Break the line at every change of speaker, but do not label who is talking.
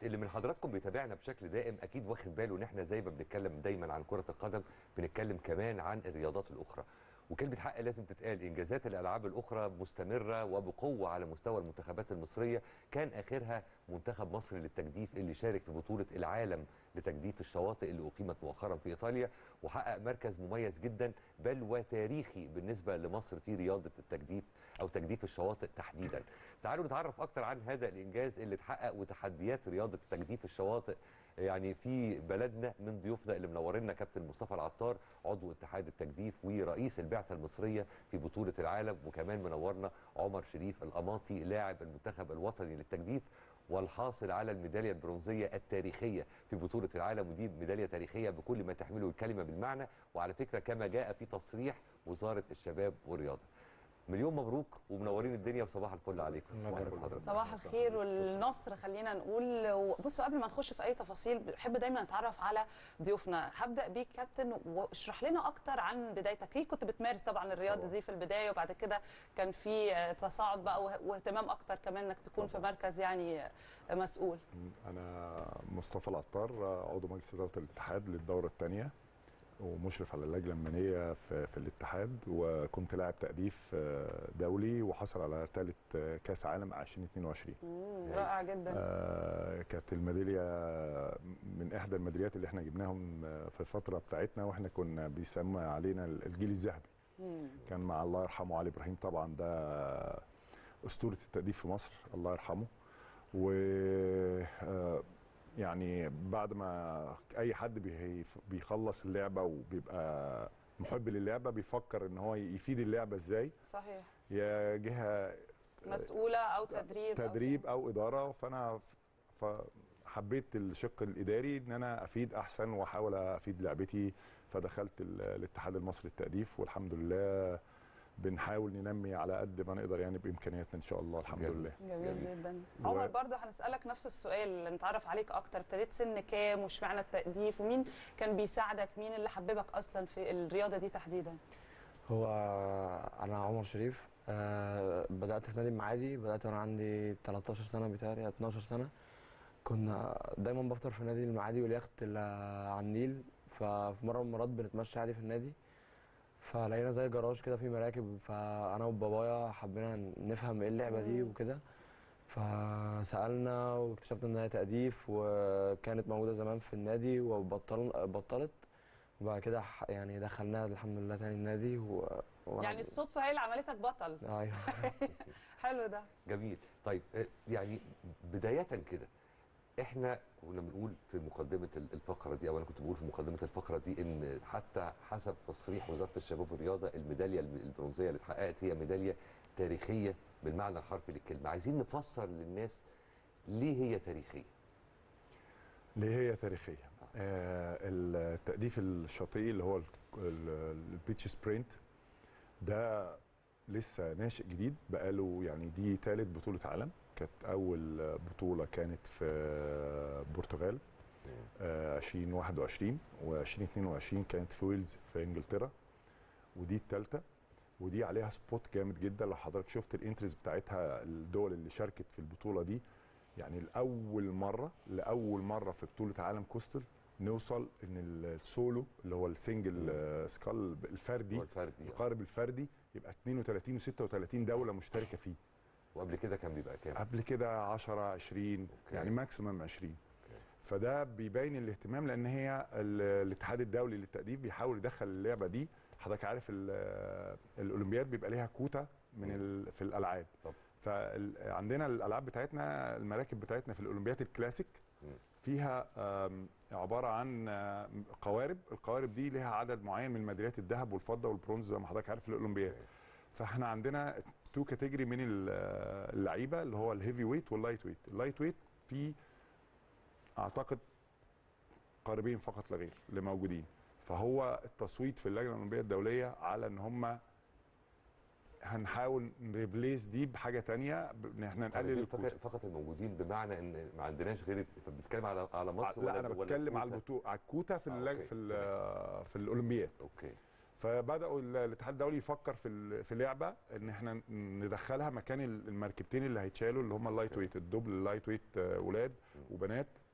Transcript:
اللي من حضراتكم بيتابعنا بشكل دائم اكيد واخد باله ان احنا زي ما بنتكلم دايما عن كره القدم بنتكلم كمان عن الرياضات الاخرى وكلمه حق لازم تتقال انجازات الالعاب الاخرى مستمره وبقوه على مستوى المنتخبات المصريه كان اخرها منتخب مصر للتجديف اللي شارك في بطوله العالم لتجديف الشواطئ اللي اقيمت مؤخرا في ايطاليا وحقق مركز مميز جدا بل وتاريخي بالنسبه لمصر في رياضه التجديف او تجديف الشواطئ تحديدا. تعالوا نتعرف اكتر عن هذا الانجاز اللي اتحقق وتحديات رياضه تجديف الشواطئ يعني في بلدنا من ضيوفنا اللي منورنا كابتن مصطفى العطار عضو اتحاد التجديف ورئيس البعثه المصريه في بطوله العالم وكمان منورنا عمر شريف القماطي لاعب المنتخب الوطني للتجديف والحاصل على الميداليه البرونزيه التاريخيه في بطوله العالم ودي ميداليه تاريخيه بكل ما تحمله الكلمه بالمعنى وعلى فكره كما جاء في تصريح وزاره الشباب والرياضه. مليون مبروك ومنورين الدنيا وصباح الفل عليكم صباح الفل حضرتك
صباح الخير والنصر خلينا نقول بصوا قبل ما نخش في اي تفاصيل بحب دايما نتعرف على ضيوفنا هبدا بيك كابتن واشرح لنا اكتر عن بدايتك ليه كنت بتمارس طبعا الرياضه دي في البدايه وبعد كده كان في تصاعد بقى واهتمام اكتر كمان انك تكون في مركز يعني مسؤول
انا مصطفى العطار عضو مجلس اداره الاتحاد للدوره الثانيه ومشرف على اللجنه الماليه في, في الاتحاد وكنت لاعب تأديف دولي وحصل على ثالث كاس عالم 2022
رائع جدا
آه كانت الميداليه من احدى الميداليات اللي احنا جبناهم في الفتره بتاعتنا واحنا كنا بيسمى علينا الجيل الذهبي كان مع الله يرحمه علي ابراهيم طبعا ده اسطوره التأديف في مصر الله يرحمه و آه يعني بعد ما اي حد بيخلص اللعبه وبيبقى محب للعبه بيفكر ان هو يفيد اللعبه ازاي
صحيح
يا جهه
مسؤوله او تدريب
تدريب او, أو اداره فانا فحبيت الشق الاداري ان انا افيد احسن واحاول افيد لعبتي فدخلت الاتحاد المصري للتأديف والحمد لله بنحاول ننمي على قد ما نقدر يعني بامكانياتنا ان شاء الله الحمد
جميل.
لله
جميل جدا و... عمر برضه هنسالك نفس السؤال نتعرف عليك اكتر ابتديت سن كام واشمعنى التأديف ومين كان بيساعدك مين اللي حببك اصلا في الرياضه دي تحديدا
هو انا عمر شريف أه بدات في نادي المعادي بدات وانا عندي 13 سنه بتهيألي 12 سنه كنا دايما بفطر في نادي المعادي واليخت اللي على النيل ففي مره من المرات بنتمشى عادي في النادي فلقينا زي جراج كده فيه مراكب فانا وبابايا حبينا نفهم ايه اللعبه دي وكده فسالنا واكتشفت ان هي تأديف وكانت موجوده زمان في النادي وبطل بطلت وبعد كده يعني دخلناها الحمد لله تاني النادي و...
يعني الصدفه هي اللي عملتك بطل
ايوه
حلو ده
جميل طيب يعني بدايه كده احنا كنا بنقول في مقدمه الفقره دي او انا كنت بقول في مقدمه الفقره دي ان حتى حسب تصريح وزاره الشباب والرياضه الميداليه البرونزيه اللي اتحققت هي ميداليه تاريخيه بالمعنى الحرفي للكلمه عايزين نفسر للناس ليه هي تاريخيه
ليه هي تاريخيه آه التأديف الشاطئي اللي هو البيتش سبرينت ده لسه ناشئ جديد بقاله يعني دي ثالث بطوله عالم كانت اول بطوله كانت في البرتغال آه 2021 و2022 كانت في ويلز في انجلترا ودي الثالثه ودي عليها سبوت جامد جدا لو حضرتك شفت الانترست بتاعتها الدول اللي شاركت في البطوله دي يعني لاول مره لاول مره في بطوله عالم كوستر نوصل ان السولو اللي هو السنجل سكال الفردي
الفردي
القارب الفردي يبقى 32 و36 دوله مشتركه فيه
وقبل كده كان بيبقى كام؟
قبل كده 10 20 أوكي. يعني ماكسيمم 20 أوكي. فده بيبين الاهتمام لان هي الاتحاد الدولي للتأديب بيحاول يدخل اللعبه دي حضرتك عارف الاولمبياد بيبقى ليها كوتا من في الالعاب
طب.
فعندنا الالعاب بتاعتنا المراكب بتاعتنا في الاولمبياد الكلاسيك فيها عباره عن قوارب القوارب دي ليها عدد معين من ميداليات الذهب والفضه والبرونز زي ما حضرتك عارف في الاولمبياد فاحنا عندنا تو كاتيجوري من اللعيبه اللي هو الهيفي ويت واللايت ويت اللايت ويت في اعتقد قاربين فقط لا غير اللي موجودين فهو التصويت في اللجنه الاولمبيه الدوليه على ان هم هنحاول نريبليس دي بحاجه تانية ان احنا نقلل
الكوتا فقط الموجودين بمعنى ان ما عندناش غير بتتكلم على على مصر
لا ولا انا بتكلم على البطوله على الكوتا في
آه
اللج... في في الاولمبياد
اوكي
فبداوا ال- الاتحاد الدولي يفكر في ال- في لعبه ان احنا ندخلها مكان ال- المركبتين اللي هيتشالوا اللي هم اللايت ويت الدبل اللايت ويت آه، ولاد وبنات